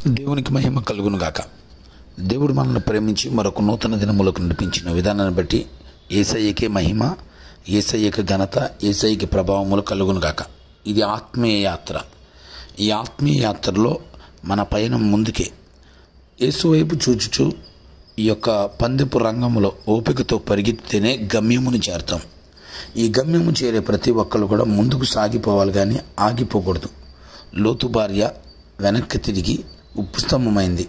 దేవునికి మహిమ కలుగును గాక దేవుడు మనల్ని ప్రేమించి మరొక నూతన దినములకు నడిపించిన విధానాన్ని బట్టి ఏసయ్యకే మహిమ ఏసయ్యకి ఘనత ఏసయ్యకి ప్రభావములు కలుగును గాక ఇది ఆత్మీయ యాత్ర ఈ ఆత్మీయ యాత్రలో మన పయనం ముందుకే యేసు వైపు చూచుచూ ఈ యొక్క పందెపు రంగంలో ఓపికతో పరిగెత్తితేనే గమ్యమును చేరుతాం ఈ గమ్యము చేరే ప్రతి ఒక్కరు కూడా ముందుకు సాగిపోవాలి కానీ ఆగిపోకూడదు లోతు భార్య వెనక్కి తిరిగి ఉప్పు స్తంభమైంది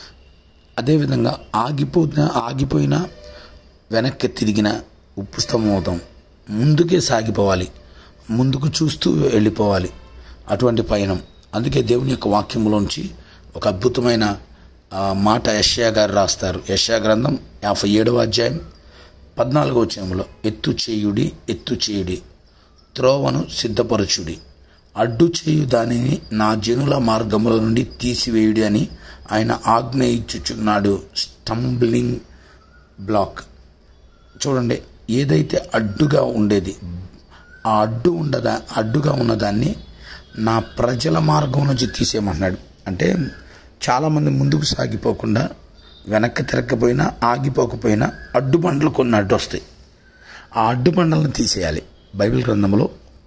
అదేవిధంగా ఆగిపోయిన ఆగిపోయినా వెనక్కి తిరిగిన ఉప్పు స్తంభం అవుతాం ముందుకే సాగిపోవాలి ముందుకు చూస్తూ వెళ్ళిపోవాలి అటువంటి పయనం అందుకే దేవుని యొక్క వాక్యంలోంచి ఒక అద్భుతమైన ఆ, మాట యష్యా గారు రాస్తారు యష్యా గ్రంథం యాభై ఏడవ అధ్యాయం పద్నాలుగో వచనంలో ఎత్తు చేయుడి ఎత్తు చేయుడి త్రోవను సిద్ధపరచుడి అడ్డు చేయు దానిని నా జనుల మార్గముల నుండి తీసివేయుడి అని ఆయన ఆజ్ఞ ఇచ్చుచున్నాడు స్టంబ్లింగ్ బ్లాక్ చూడండి ఏదైతే అడ్డుగా ఉండేది ఆ అడ్డు ఉండదా అడ్డుగా ఉన్నదాన్ని నా ప్రజల మార్గం నుంచి తీసేయమంటున్నాడు అంటే చాలామంది ముందుకు సాగిపోకుండా వెనక్కి తిరగకపోయినా ఆగిపోకపోయినా అడ్డు బండలు కొన్ని అడ్డు వస్తాయి ఆ అడ్డు బండలను తీసేయాలి బైబిల్ గ్రంథంలో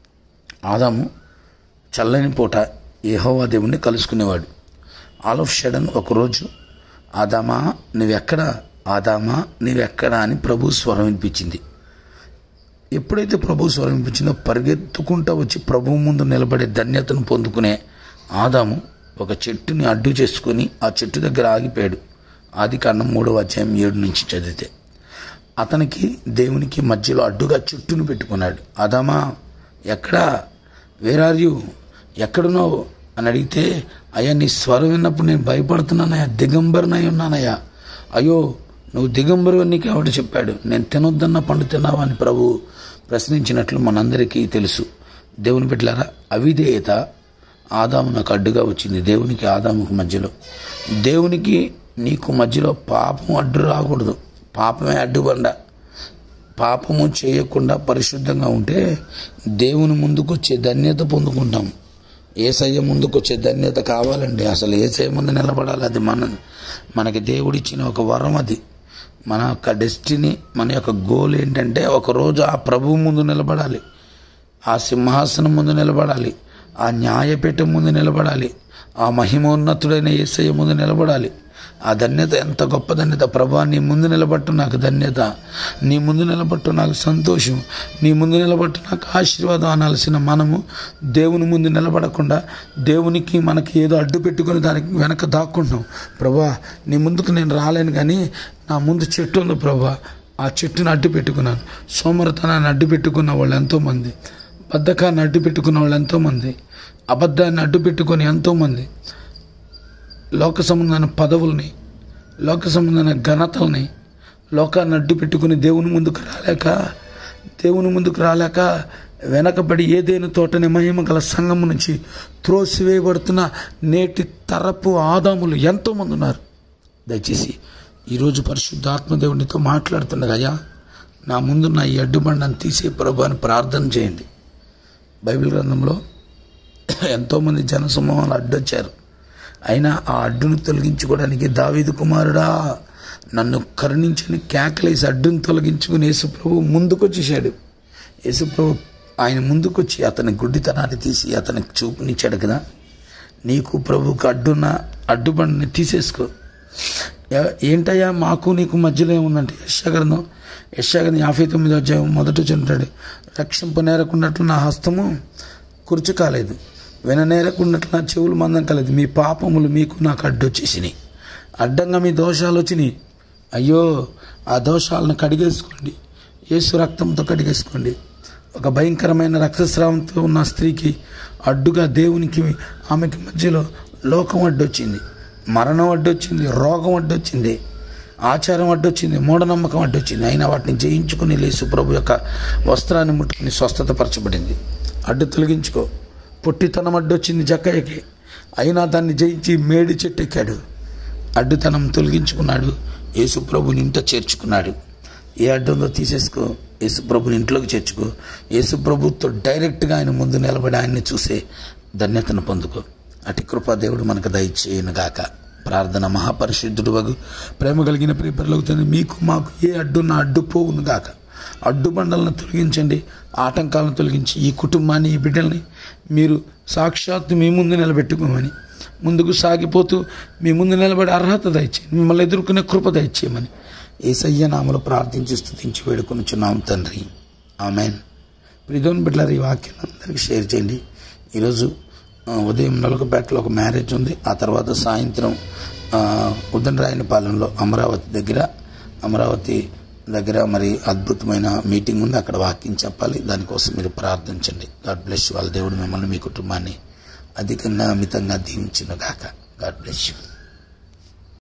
ఆదాము చల్లని పూట యెహోవా దేవుణ్ణి కలుసుకునేవాడు ఆల్ ఆఫ్ షడన్ ఒకరోజు ఆదామా నువ్వెక్కడ ఆదామా నువ్వెక్కడ అని ప్రభు స్వరం వినిపించింది ఎప్పుడైతే ప్రభు స్వరం వినిపించిందో పరిగెత్తుకుంటూ వచ్చి ప్రభు ముందు నిలబడే ధన్యతను పొందుకునే ఆదాము ఒక చెట్టుని అడ్డు చేసుకుని ఆ చెట్టు దగ్గర ఆగిపోయాడు ఆది కాండం మూడవ అధ్యాయం ఏడు నుంచి చదివితే అతనికి దేవునికి మధ్యలో అడ్డుగా చెట్టును పెట్టుకున్నాడు అదామా ఎక్కడా వేరార్ యూ ఎక్కడున్నావు అని అడిగితే అయ్యా నీ స్వరం విన్నప్పుడు నేను భయపడుతున్నానయ్యా దిగంబరనై ఉన్నానయ్యా అయ్యో నువ్వు దిగంబరు అని నీకు ఎవడు చెప్పాడు నేను తినొద్దన్న పండు తిన్నావా అని ప్రభు ప్రశ్నించినట్లు మనందరికీ తెలుసు దేవుని బిడ్డలారా అవిధేయత ఆదాము నాకు అడ్డుగా వచ్చింది దేవునికి ఆదాముకు మధ్యలో దేవునికి నీకు మధ్యలో పాపం అడ్డు రాకూడదు పాపమే అడ్డుబండ పాపము చేయకుండా పరిశుద్ధంగా ఉంటే దేవుని ముందుకు వచ్చే ధన్యత పొందుకుంటాం ఏసయ్య ముందుకు వచ్చే ధన్యత కావాలండి అసలు ఏసయ్య ముందు నిలబడాలి అది మన మనకి దేవుడిచ్చిన ఒక వరం అది మన యొక్క డెస్టినీ మన యొక్క గోల్ ఏంటంటే ఒకరోజు ఆ ప్రభువు ముందు నిలబడాలి ఆ సింహాసనం ముందు నిలబడాలి ఆ న్యాయపీఠం ముందు నిలబడాలి ఆ మహిమోన్నతుడైన యేసయ్య ముందు నిలబడాలి ఆ ధన్యత ఎంత గొప్ప ధన్యత ప్రభా నీ ముందు నిలబట్టు నాకు ధన్యత నీ ముందు నిలబట్టు నాకు సంతోషం నీ ముందు నిలబట్టు నాకు ఆశీర్వాదం అనాల్సిన మనము దేవుని ముందు నిలబడకుండా దేవునికి మనకి ఏదో అడ్డు పెట్టుకొని దానికి వెనక దాక్కుంటాం ప్రభా నీ ముందుకు నేను రాలేను కానీ నా ముందు చెట్టు ఉంది ప్రభా ఆ చెట్టును అడ్డు పెట్టుకున్నాను సోమరతనాన్ని అడ్డు పెట్టుకున్న వాళ్ళు ఎంతోమంది బద్ధకాన్ని అడ్డు పెట్టుకున్న వాళ్ళు ఎంతోమంది అబద్ధాన్ని అడ్డు పెట్టుకొని ఎంతోమంది లోక సంబంధమైన పదవుల్ని లోక సంబంధమైన ఘనతల్ని లోకాన్ని అడ్డు పెట్టుకుని దేవుని ముందుకు రాలేక దేవుని ముందుకు రాలేక వెనకబడి ఏదైనా తోటని మహిమ గల సంఘం నుంచి త్రోసివేయబడుతున్న నేటి తరపు ఆదాములు ఎంతోమంది ఉన్నారు దయచేసి ఈరోజు పరిశుద్ధాత్మ దేవునితో మాట్లాడుతుండగా అయ్యా నా ముందున్న ఈ అడ్డుబండను తీసే ప్రభు అని ప్రార్థన చేయండి బైబిల్ గ్రంథంలో ఎంతోమంది జనసమూహాలు అడ్డొచ్చారు అయినా ఆ అడ్డును తొలగించుకోవడానికి దావీదు కుమారుడా నన్ను కరుణించని కేకలేసి అడ్డును తొలగించుకుని యేసుప్రభు ముందుకొచ్చేసాడు యేసుప్రభు ఆయన ముందుకొచ్చి అతని గుడ్డితనాన్ని తీసి అతనికి చూపునిచ్చాడు కదా నీకు ప్రభువుకు అడ్డున్న అడ్డుబండిని తీసేసుకో ఎ- ఏంటయ్యా మాకు నీకు మధ్యలో ఏముందంటే యశాగ్రంథం యశాగ్రంథం యాభై తొమ్మిది అధ్యాయం మొదట చెంటాడు రక్షింపు నేరకున్నట్లు నా హస్తము కుర్చు కాలేదు విననేరకున్నట్లు నా చెవులు మందం కాలేదు మీ పాపములు మీకు నాకు అడ్డొచ్చేసినాయి అడ్డంగా మీ దోషాలు వచ్చినాయి అయ్యో ఆ దోషాలను కడిగేసుకోండి యేసు రక్తంతో కడిగేసుకోండి ఒక భయంకరమైన రక్తస్రావంతో ఉన్న స్త్రీకి అడ్డుగా దేవునికి ఆమెకి మధ్యలో లోకం అడ్డొచ్చింది మరణం అడ్డొచ్చింది రోగం అడ్డొచ్చింది ఆచారం అడ్డొచ్చింది మూఢనమ్మకం అడ్డొచ్చింది అయినా వాటిని జయించుకుని లేసు ప్రభు యొక్క వస్త్రాన్ని ముట్టుకుని స్వస్థత పరచబడింది అడ్డు తొలగించుకో పొట్టితనం అడ్డొచ్చింది జక్కయ్యకి అయినా దాన్ని జయించి మేడి చెట్టు ఎక్కాడు అడ్డుతనం తొలగించుకున్నాడు యేసు ప్రభుని ఇంట చేర్చుకున్నాడు ఏ అడ్డు ఉందో తీసేసుకో యేసు ప్రభుని ఇంట్లోకి చేర్చుకో యేసు ప్రభుతో డైరెక్ట్గా ఆయన ముందు నిలబడి ఆయన్ని చూసే ధన్యతను పొందుకో అటు కృప దేవుడు మనకు దయచేయను గాక ప్రార్థన మహాపరిశుద్ధుడు వగు ప్రేమ కలిగిన ప్రిపరలకు తండ్రి మీకు మాకు ఏ అడ్డున్న అడ్డు పోవును గాక అడ్డు బండలను తొలగించండి ఆటంకాలను తొలగించి ఈ కుటుంబాన్ని ఈ బిడ్డల్ని మీరు సాక్షాత్తు మీ ముందు నిలబెట్టుకోమని ముందుకు సాగిపోతూ మీ ముందు నిలబడే అర్హత దయచేయండి మిమ్మల్ని ఎదుర్కొనే కృప దయచేయమని ఏసయ్య నామలు ప్రార్థించి స్థుతించి వేడుకొనుచున్నాం తండ్రి ఆమెన్ ప్రిధోన్ బిడ్డలారు ఈ వాక్యాన్ని అందరికీ షేర్ చేయండి ఈరోజు ఆ, ఉదయం నలుగుపేటలో ఒక మ్యారేజ్ ఉంది ఆ తర్వాత సాయంత్రం ఆ, ఉదండరాయనపాలెంలో అమరావతి దగ్గర అమరావతి దగ్గర మరి అద్భుతమైన మీటింగ్ ఉంది అక్కడ వాక్యం చెప్పాలి దానికోసం మీరు ప్రార్థించండి గాడ్ బ్లెస్ వాళ్ళ దేవుడు మిమ్మల్ని మీ కుటుంబాన్ని అధికంగా అమితంగా దీవించిన గాక గాడ్ బ్లెస్ యూ